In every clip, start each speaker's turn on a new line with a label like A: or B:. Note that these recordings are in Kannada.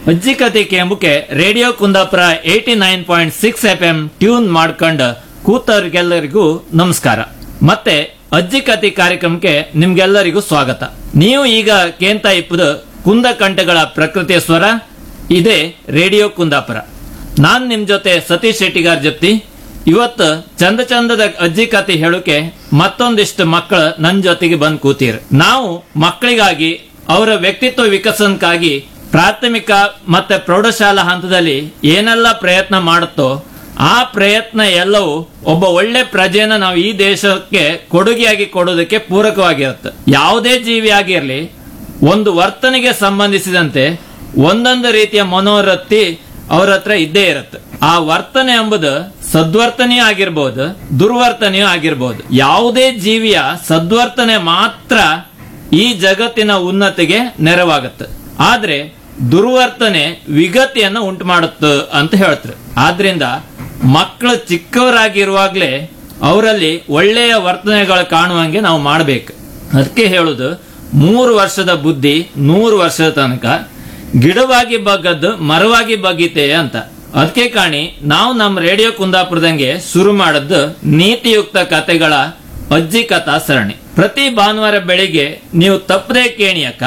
A: ಅಜ್ಜಿ ಕತೆ ಕೇಂಬುಕೆ radio Kundapura eighty nine point six F M tune ಮಾಡ್ಕೊಂಡ ಕೂತವ್ರಿಗೆಲ್ಲರಿಗೂ ನಮಸ್ಕಾರ ಮತ್ತೆ ಅಜ್ಜಿ ಕತೆ ಕಾರ್ಯಕ್ರಮಕ್ಕೆ ನಿಮ್ಗೆಲ್ಲರಿಗೂ ಸ್ವಾಗತ ನೀವು ಈಗ ಕೇಂತ ಇಪ್ಪದು ಕುಂದ ಕಂಠಗಳ ಪ್ರಕೃತಿಯ ಸ್ವರ ಇದೇ ರೇಡಿಯೋ ಕುಂದಾಪುರ ನಾನ್ ನಿಮ್ ಜೊತೆ ಸತೀಶ್ ಶೆಟ್ಟಿಗಾರ್ ಜಪ್ತಿ ಇವತ್ತು ಚಂದ ಚಂದದ ಅಜ್ಜಿ ಕತೆ ಹೇಳೋಕೆ ಮತ್ತೊಂದಿಷ್ಟು ಮಕ್ಕಳು ನನ್ ಜೊತೆಗೆ ಬಂದ್ ಕೂತೀರ್ ನಾವು ಮಕ್ಕಳಿಗಾಗಿ ಅವರ ವ್ಯಕ್ತಿತ್ವ ವಿಕಸನಕ್ಕಾಗಿ ಪ್ರಾಥಮಿಕ ಮತ್ತೆ ಪ್ರೌಢಶಾಲಾ ಹಂತದಲ್ಲಿ ಏನೆಲ್ಲ ಪ್ರಯತ್ನ ಮಾಡುತ್ತೋ ಆ ಪ್ರಯತ್ನ ಎಲ್ಲವೂ ಒಬ್ಬ ಒಳ್ಳೆ ಪ್ರಜೆನ ನಾವು ಈ ದೇಶಕ್ಕೆ ಕೊಡುಗೆಯಾಗಿ ಕೊಡೋದಕ್ಕೆ ಪೂರಕವಾಗಿರುತ್ತೆ ಯಾವುದೇ ಜೀವಿ ಆಗಿರ್ಲಿ ಒಂದು ವರ್ತನೆಗೆ ಸಂಬಂಧಿಸಿದಂತೆ ಒಂದೊಂದು ರೀತಿಯ ಮನೋವೃತ್ತಿ ಅವ್ರ ಹತ್ರ ಇದ್ದೇ ಇರುತ್ತೆ ಆ ವರ್ತನೆ ಎಂಬುದು ಸದ್ವರ್ತನೆಯೂ ಆಗಿರ್ಬೋದು ದುರ್ವರ್ತನೆಯೂ ಆಗಿರ್ಬೋದು ಯಾವುದೇ ಜೀವಿಯ ಸದ್ವರ್ತನೆ ಮಾತ್ರ ಈ ಜಗತ್ತಿನ ಉನ್ನತಿಗೆ ನೆರವಾಗುತ್ತೆ ಆದ್ರೆ ದುರ್ವರ್ತನೆ ವಿಗತಿಯನ್ನು ಉಂಟು ಮಾಡುತ್ತೆ ಅಂತ ಹೇಳ್ತಾರೆ ಆದ್ರಿಂದ ಮಕ್ಕಳು ಚಿಕ್ಕವರಾಗಿರುವಾಗ್ಲೇ ಅವರಲ್ಲಿ ಒಳ್ಳೆಯ ವರ್ತನೆಗಳು ಕಾಣುವಂಗೆ ನಾವು ಮಾಡಬೇಕು ಅದಕ್ಕೆ ಹೇಳುದು ಮೂರು ವರ್ಷದ ಬುದ್ಧಿ ನೂರು ವರ್ಷದ ತನಕ ಗಿಡವಾಗಿ ಬಗ್ಗದ್ದು ಮರವಾಗಿ ಬಗ್ಗಿತೆ ಅಂತ ಅದಕ್ಕೆ ಕಾಣಿ ನಾವು ನಮ್ಮ ರೇಡಿಯೋ ಕುಂದಾಪುರದಂಗೆ ಶುರು ಮಾಡದ್ದು ನೀತಿಯುಕ್ತ ಕತೆಗಳ ಅಜ್ಜಿ ಕಥಾ ಸರಣಿ ಪ್ರತಿ ಭಾನುವಾರ ಬೆಳಿಗ್ಗೆ ನೀವು ತಪ್ಪದೆ ಕೇಣಿಯಕ್ಕ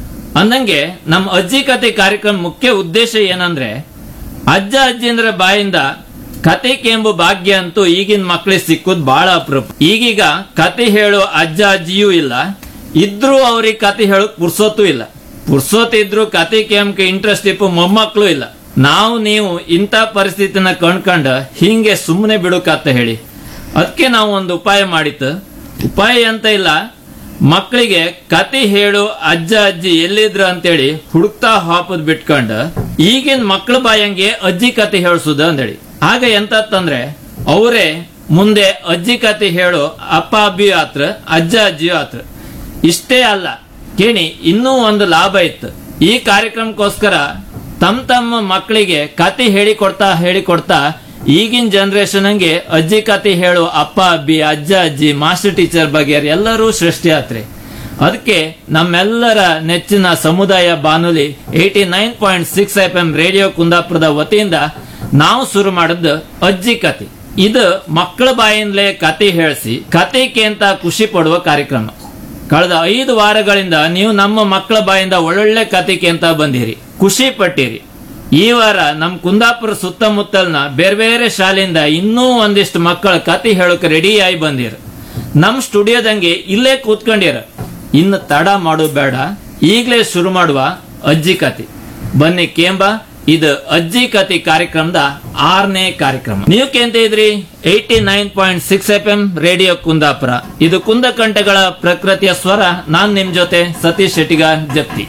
A: ಅಂದಂಗೆ ನಮ್ಮ ಅಜ್ಜಿ ಕತೆ ಕಾರ್ಯಕ್ರಮ ಮುಖ್ಯ ಉದ್ದೇಶ ಏನಂದ್ರೆ ಅಜ್ಜ ಅಜ್ಜಿಂದ್ರ ಬಾಯಿಂದ ಕತೆ ಕೆಂಬು ಭಾಗ್ಯ ಅಂತೂ ಈಗಿನ ಮಕ್ಕಳಿಗೆ ಸಿಕ್ಕುದು ಬಹಳ ಅಪರೂಪ ಈಗೀಗ ಕತೆ ಹೇಳೋ ಅಜ್ಜ ಅಜ್ಜಿಯೂ ಇಲ್ಲ ಇದ್ರೂ ಅವ್ರಿಗೆ ಕತೆ ಹೇಳೋಕ್ ಪುರ್ಸೋತು ಇಲ್ಲ ಪುರ್ಸೋತ್ ಇದ್ರು ಕತೆ ಕೆಂಬಕ್ಕೆ ಇಂಟ್ರೆಸ್ಟ್ ಇಪ್ಪು ಮೊಮ್ಮಕ್ಕಳು ಇಲ್ಲ ನಾವು ನೀವು ಇಂಥ ಪರಿಸ್ಥಿತಿನ ಕಂಡ್ಕಂಡ ಹಿಂಗೆ ಸುಮ್ಮನೆ ಬಿಡುಕತ್ತ ಹೇಳಿ ಅದಕ್ಕೆ ನಾವು ಒಂದು ಉಪಾಯ ಮಾಡಿತ್ತು ಉಪಾಯ ಅಂತ ಇಲ್ಲ ಮಕ್ಕಳಿಗೆ ಕತೆ ಹೇಳು ಅಜ್ಜ ಅಜ್ಜಿ ಎಲ್ಲಿದ್ರು ಅಂತೇಳಿ ಹುಡುಕ್ತಾ ಹಾಪದ್ ಬಿಟ್ಕೊಂಡ ಈಗಿನ ಮಕ್ಕಳ ಬಾಯಂಗೆ ಅಜ್ಜಿ ಕತೆ ಹೇಳ್ಸುದ ಅಂದೇಳಿ ಆಗ ಎಂತಂದ್ರೆ ಅವರೇ ಮುಂದೆ ಅಜ್ಜಿ ಕತೆ ಹೇಳು ಅಪ್ಪ ಅಬ್ಬಿಯೂ ಆತ್ರ ಅಜ್ಜ ಅಜ್ಜಿಯೂ ಆತ್ರ ಇಷ್ಟೇ ಅಲ್ಲ ಕೇಳಿ ಇನ್ನೂ ಒಂದು ಲಾಭ ಇತ್ತು ಈ ಕಾರ್ಯಕ್ರಮಕ್ಕೋಸ್ಕರ ತಮ್ಮ ತಮ್ಮ ಮಕ್ಕಳಿಗೆ ಕತೆ ಹೇಳಿಕೊಡ್ತಾ ಹೇಳಿಕೊಡ್ತಾ ಈಗಿನ ಜನರೇಷನ್ ಹಂಗೆ ಅಜ್ಜಿ ಕತೆ ಹೇಳು ಅಪ್ಪ ಅಬ್ಬಿ ಅಜ್ಜ ಅಜ್ಜಿ ಮಾಸ್ಟರ್ ಟೀಚರ್ ಬಗ್ಗೆ ಎಲ್ಲರೂ ಸೃಷ್ಟಿ ಆತ್ರಿ ಅದಕ್ಕೆ ನಮ್ಮೆಲ್ಲರ ನೆಚ್ಚಿನ ಸಮುದಾಯ ಬಾನುಲಿ eighty nine point six F M radio ಕುಂದಾಪುರದ ವತಿಯಿಂದ ನಾವು ಶುರು ಮಾಡಿದ್ದು ಅಜ್ಜಿ ಕತೆ ಇದು ಮಕ್ಕಳ ಬಾಯಿಂದಲೇ ಕತೆ ಹೇಳಿಸಿ ಕತೆಗೆ ಅಂತ ಖುಷಿ ಪಡುವ ಕಾರ್ಯಕ್ರಮ ಕಳೆದ ಐದು ವಾರಗಳಿಂದ ನೀವು ನಮ್ಮ ಮಕ್ಕಳ ಬಾಯಿಂದ ಒಳ್ಳೊಳ್ಳೆ ಕತೆಗೆ ಅಂತ ಬಂದಿರಿ ಖುಷಿ ಪಟ್ಟಿರಿ ಈ ವಾರ ನಮ್ ಕುಂದಾಪುರ ಸುತ್ತಮುತ್ತಲ್ನ ಬೇರೆ ಬೇರೆ ಶಾಲೆಯಿಂದ ಇನ್ನೂ ಒಂದಿಷ್ಟು ಮಕ್ಕಳ ಕತೆ ಹೇಳೋಕೆ ರೆಡಿ ಆಗಿ ಬಂದಿರ ನಮ್ ಸ್ಟುಡಿಯೋದಂಗೆ ಇಲ್ಲೇ ಕೂತ್ಕೊಂಡಿರ ಇನ್ನು ತಡ ಮಾಡೋದು ಬೇಡ ಈಗಲೇ ಶುರು ಮಾಡುವ ಅಜ್ಜಿ ಕತೆ ಬನ್ನಿ ಕೇಂಬ ಇದು ಅಜ್ಜಿ ಕತೆ ಕಾರ್ಯಕ್ರಮದ ಆರನೇ ಕಾರ್ಯಕ್ರಮ ನೀವು ಕೇಂತ ಇದ್ರಿ eighty nine point six F M radio Kundapura ಇದು ಕುಂದಕಂಠಗಳ ಪ್ರಕೃತಿಯ ಸ್ವರ ನಾನ್ ನಿಮ್ ಜೊತೆ ಸತೀಶ್ ಶೆಟ್ಟಿಗಾರ್ ಜಪ್ತಿ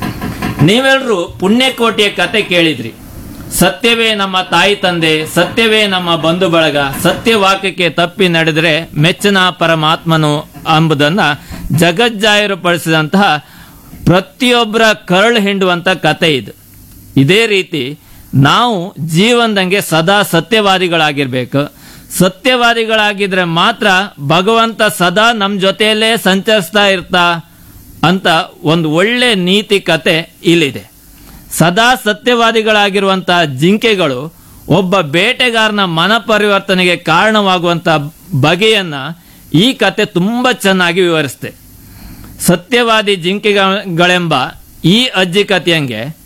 A: ನೀವೆಲ್ಲರೂ ಪುಣ್ಯಕೋಟೆಯ ಕತೆ ಕೇಳಿದ್ರಿ ಸತ್ಯವೇ ನಮ್ಮ ತಾಯಿ ತಂದೆ ಸತ್ಯವೇ ನಮ್ಮ ಬಂಧು ಬಳಗ ಸತ್ಯವಾಕ್ಯಕ್ಕೆ ತಪ್ಪಿ ನಡೆದರೆ ಮೆಚ್ಚನ ಪರಮಾತ್ಮನು ಎಂಬುದನ್ನ ಜಗಜ್ಜಾಯರು ಪಡಿಸಿದಂತಹ ಪ್ರತಿಯೊಬ್ಬರ ಕರಳು ಹಿಂಡುವಂತ ಕತೆ ಇದು ಇದೇ ರೀತಿ ನಾವು ಜೀವನದಂಗೆ ಸದಾ ಸತ್ಯವಾದಿಗಳಾಗಿರ್ಬೇಕು ಸತ್ಯವಾದಿಗಳಾಗಿದ್ರೆ ಮಾತ್ರ ಭಗವಂತ ಸದಾ ನಮ್ಮ ಜೊತೆಯಲ್ಲೇ ಸಂಚರಿಸ್ತಾ ಇರ್ತಾ ಅಂತ ಒಂದು ಒಳ್ಳೆ ನೀತಿ ಕತೆ ಇಲ್ಲಿದೆ ಸದಾ ಸತ್ಯವಾದಿಗಳಾಗಿರುವಂತ ಜಿಂಕೆಗಳು ಒಬ್ಬ ಬೇಟೆಗಾರನ ಮನ ಪರಿವರ್ತನೆಗೆ ಕಾರಣವಾಗುವಂತ ಬಗೆಯನ್ನ ಈ ಕತೆ ತುಂಬಾ ಚೆನ್ನಾಗಿ ವಿವರಿಸುತ್ತೆ ಸತ್ಯವಾದಿ ಜಿಂಕೆಗಳೆಂಬ ಈ ಅಜ್ಜಿ ಕಥೆಯಂಗೆ